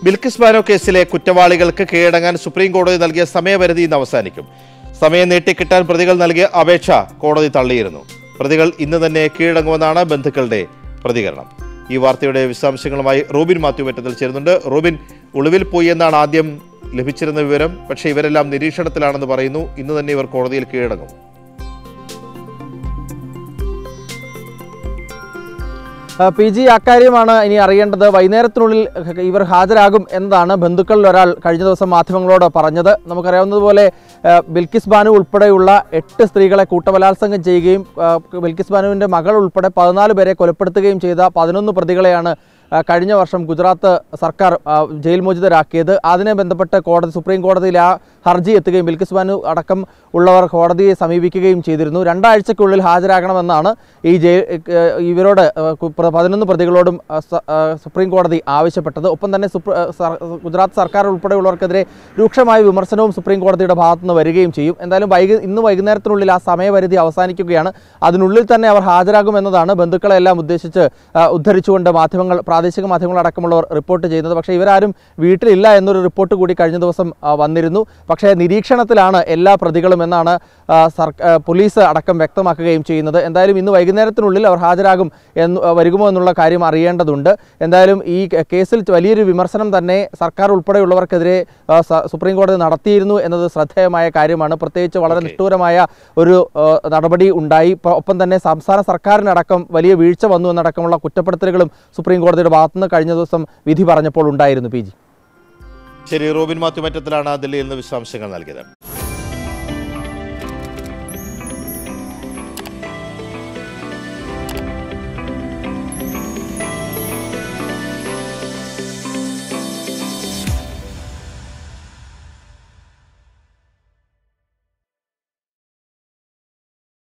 ബിൽക്കിസ് ബാനോ കേസിലെ കുറ്റവാളികൾക്ക് കീഴടങ്ങാൻ സുപ്രീം കോടതി നൽകിയ സമയപരിധി ഇന്ന് അവസാനിക്കും സമയം നീട്ടിക്കിട്ടാൻ പ്രതികൾ നൽകിയ അപേക്ഷ കോടതി തള്ളിയിരുന്നു പ്രതികൾ ഇന്ന് തന്നെ കീഴടങ്ങുമെന്നാണ് ബന്ധുക്കളുടെ പ്രതികരണം ഈ വാർത്തയുടെ വിശദാംശങ്ങളുമായി റോബിൻ മാത്യു മറ്റത്തിൽ ചേരുന്നുണ്ട് റോബിൻ ഒളിവിൽ പോയി എന്നാണ് ആദ്യം ലഭിച്ചിരുന്ന വിവരം പക്ഷേ ഇവരെല്ലാം നിരീക്ഷണത്തിലാണെന്ന് പറയുന്നു ഇന്ന് തന്നെ ഇവർ കോടതിയിൽ കീഴടങ്ങും ആ, പി ജി അക്കാര്യമാണ് ഇനി അറിയേണ്ടത് വൈകുന്നേരത്തിനുള്ളിൽ ഇവർ ഹാജരാകും എന്നതാണ് ബന്ധുക്കളിൽ ഒരാൾ കഴിഞ്ഞ ദിവസം മാധ്യമങ്ങളോട് പറഞ്ഞത് നമുക്കറിയാവുന്നതുപോലെ ആ, ബിൽക്കിസ് ബാനു ഉൾപ്പെടെയുള്ള എട്ട് സ്ത്രീകളെ കൂട്ടബലാത്സംഗം ചെയ്യുകയും ആ, ബിൽക്കിസ് ബാനുവിൻ്റെ മകൾ ഉൾപ്പെടെ പതിനാല് പേരെ കൊലപ്പെടുത്തുകയും ചെയ്ത പതിനൊന്ന് പ്രതികളെയാണ് ആ, കഴിഞ്ഞ വർഷം ഗുജറാത്ത് സർക്കാർ ആ, ജയിൽ മോചിതരാക്കിയത് അതിനെ ബന്ധപ്പെട്ട് കോടതി സുപ്രീം കോടതിയിൽ ആ ഹർജി എത്തുകയും ബിൽക്കിസ് ബാനു അടക്കം ഉള്ളവർ കോടതിയെ സമീപിക്കുകയും ചെയ്തിരുന്നു രണ്ടാഴ്ചയ്ക്കുള്ളിൽ ഹാജരാകണമെന്നാണ് ഈ ജയിൽ ഏഹ് ഇവരോട് ഏഹ് കു- പ്ര- പതിനൊന്ന് പ്രതികളോടും ആ, സ- ആ, സുപ്രീം കോടതി ആവശ്യപ്പെട്ടത് ഒപ്പം തന്നെ സുപ്ര- ആ, സർ- ഗുജറാത്ത് സർക്കാർ ഉൾപ്പെടെയുള്ളവർക്കെതിരെ രൂക്ഷമായ വിമർശനവും സുപ്രീം കോടതിയുടെ ഭാഗത്തുനിന്ന് വരികയും ചെയ്യും എന്തായാലും വൈകി ഇന്ന് വൈകുന്നേരത്തിനുള്ളിൽ ആ സമയപരിധി അവസാനിക്കുകയാണ് അതിനുള്ളിൽ തന്നെ അവർ ഹാജരാകുമെന്നതാണ് ബന്ധുക്കളെ എല്ലാം ഉദ്ദേശിച്ച് ആ, ഉദ്ധരിച്ചുകൊണ്ട് മാധ്യമങ്ങൾ പ്രാദേശിക മാധ്യമങ്ങൾ അടക്കമുള്ളവർ റിപ്പോർട്ട് ചെയ്യുന്നത് പക്ഷേ ഇവരാരും വീട്ടിലില്ല എന്നൊരു റിപ്പോർട്ട് കൂടി കഴിഞ്ഞ ദിവസം ആ, വന്നിരുന്നു പക്ഷേ നിരീക്ഷണത്തിലാണ് എല്ലാ പ്രതികളും എന്നാണ് ആ, സർ- ആ, പോലീസ് അടക്കം വ്യക്തമാക്കുകയും ചെയ്യുന്നത് എന്തായാലും ഇന്ന് വൈകുന്നേരത്തിനുള്ളിൽ അവർ ഹാജരാകും എന്ന് ആ, വരുമോ എന്നുള്ള കാര്യം അറിയേണ്ടതുണ്ട് എന്തായാലും ഈ കേ- കേസിൽ വലിയൊരു വിമർശനം തന്നെ സർക്കാർ ഉൾപ്പെടെയുള്ളവർക്കെതിരെ ആ, സ- സുപ്രീം കോടതി നടത്തിയിരുന്നു എന്നത് ശ്രദ്ധേയമായ കാര്യമാണ് പ്രത്യേകിച്ച് വളരെ Okay. നിഷ്ഠൂരമായ ഒരു ആ, നടപടി ഉണ്ടായി ഇപ്പൊ ഒപ്പം തന്നെ സംസ്ഥാന സർക്കാരിനടക്കം വലിയ വീഴ്ച വന്നു എന്നടക്കമുള്ള കുറ്റപ്പെടുത്തലുകളും സുപ്രീം കോടതിയുടെ ഭാഗത്തുനിന്ന് കഴിഞ്ഞ ദിവസം വിധി പറഞ്ഞപ്പോൾ ഉണ്ടായിരുന്നു പി ജി ശരി റോബിൻ മാത്യു മറ്റത്തിലാണ് ദില്ലിയിൽ നിന്ന് വിശദാംശങ്ങൾ നൽകിയത്